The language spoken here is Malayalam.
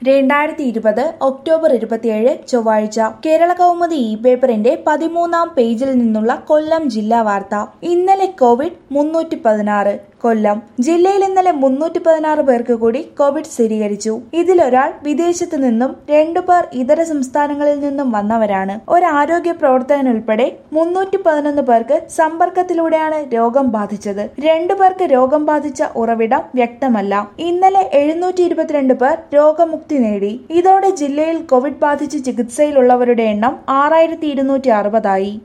രണ്ടായിരത്തി ഇരുപത് ഒക്ടോബർ ഇരുപത്തിയേഴ് ചൊവ്വാഴ്ച കേരള കൗമുദി ഇ പേപ്പറിന്റെ പതിമൂന്നാം പേജിൽ നിന്നുള്ള കൊല്ലം ജില്ലാ വാർത്ത ഇന്നലെ കോവിഡ് മുന്നൂറ്റി പതിനാറ് കൊല്ലം ജില്ലയിൽ ഇന്നലെ മുന്നൂറ്റി പതിനാറ് പേർക്ക് കൂടി കോവിഡ് സ്ഥിരീകരിച്ചു ഇതിലൊരാൾ വിദേശത്തു നിന്നും രണ്ടു പേർ ഇതര സംസ്ഥാനങ്ങളിൽ നിന്നും വന്നവരാണ് ഒരു ആരോഗ്യ പ്രവർത്തകൻ ഉൾപ്പെടെ മുന്നൂറ്റി പതിനൊന്ന് പേർക്ക് സമ്പർക്കത്തിലൂടെയാണ് രോഗം ബാധിച്ചത് രണ്ടു പേർക്ക് രോഗം ബാധിച്ച ഉറവിടം വ്യക്തമല്ല ഇന്നലെ എഴുന്നൂറ്റി ഇരുപത്തിരണ്ട് പേർ രോഗമുക്തി നേടി ഇതോടെ ജില്ലയിൽ കോവിഡ് ബാധിച്ച് ചികിത്സയിലുള്ളവരുടെ എണ്ണം ആറായിരത്തി ഇരുന്നൂറ്റി അറുപതായി